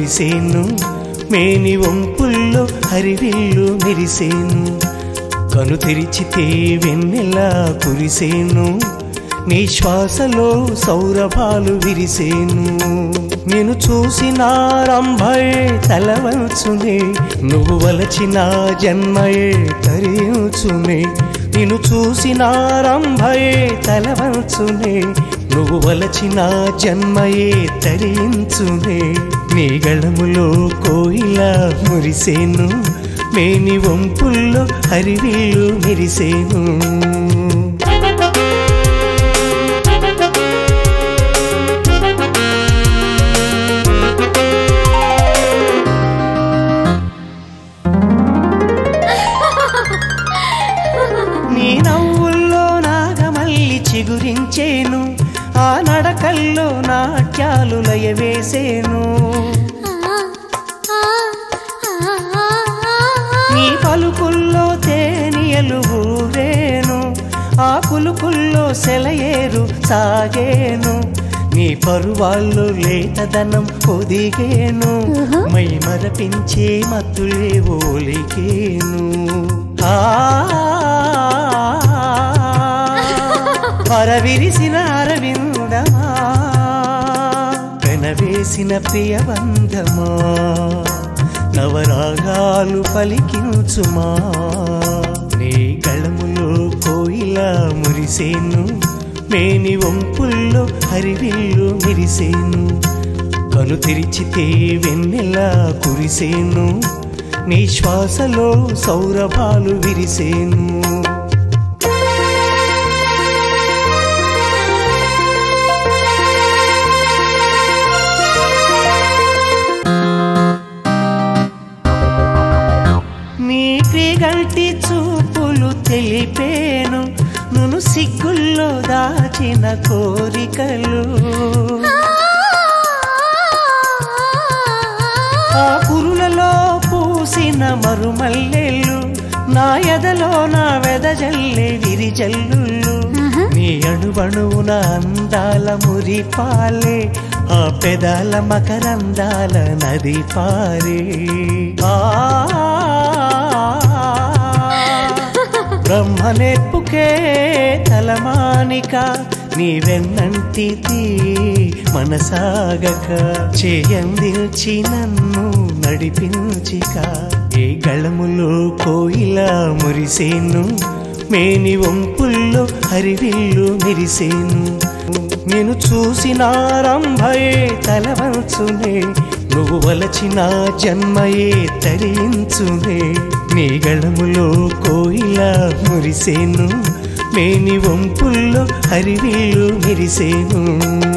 మురిసేను మేని వంపుల్లో హరివిల్లు మెరిసేను కను తెరిచితే వెన్నెలా కురిసేను నీ శ్వాసలో సౌరభాలు విరిసేను నేను చూసిన రంభయే తలవంచునే నువ్వు వలచిన జన్మయే తరించునే నిన్ను చూసిన రంభయే తలవంచునే నువ్వు వలచిన జన్మయే తరించునే నీ గళములో కోయిల మురిసేను మేని వంపుల్లో హరివిల్లు మెరిసేను నీ నవ్వుల్లో నాగమల్లి చిగురించేను ఆ నడకల్లో నాట్యాలు లయవేసేను నీ పలుకుల్లో తేనియలు ఊరేను ఆ కులుకుల్లో సెలయేరు సాగేను నీ పరువాళ్ళు లేతదనం ఒదిగేను మై మరపించే మత్తులే ఓలికేను ఆ పరవిరిసిన అరవిందమా పెనవేసిన ప్రియబంధమా నవరాగాలు పలికించుమా నీ గళములో కోయిల మురిసేను మేని వంపుల్లో హరివిల్లు మెరిసేను కను తెరిచితే వెన్నెలా కురిసేను నీ శ్వాసలో సౌరభాలు విరిసేను నీ క్రిగల్టి చూపులు తెలిపేను నును సిగ్గుల్లో దాచిన కోరికలు ఆ కురులలో పూసిన మరుమల్లెలు నా ఎదలో నా వెదజల్లే విరిజల్లుళ్ళు నీ అణువణువున అందాల మురిపాలే ఆ పెదాల మకరందాల నది పారే ఆ బ్రహ్మ నేర్పుకే తలమానిక నీ వెన్నంటిది మనసాగక చేయందిల్చి నన్ను నడిపించిక ఏ గళములో కోయిల మురిసేను మేని వంపుల్లో హరివిల్లు మెరిసేను నేను చూసిన రంభయే తలవంచునే నువ్వు వలచిన జన్మయే తరించునే నీ గళములో కోయిల మురిసేను మేని వంపుల్లో హరివిల్లు మెరిసేను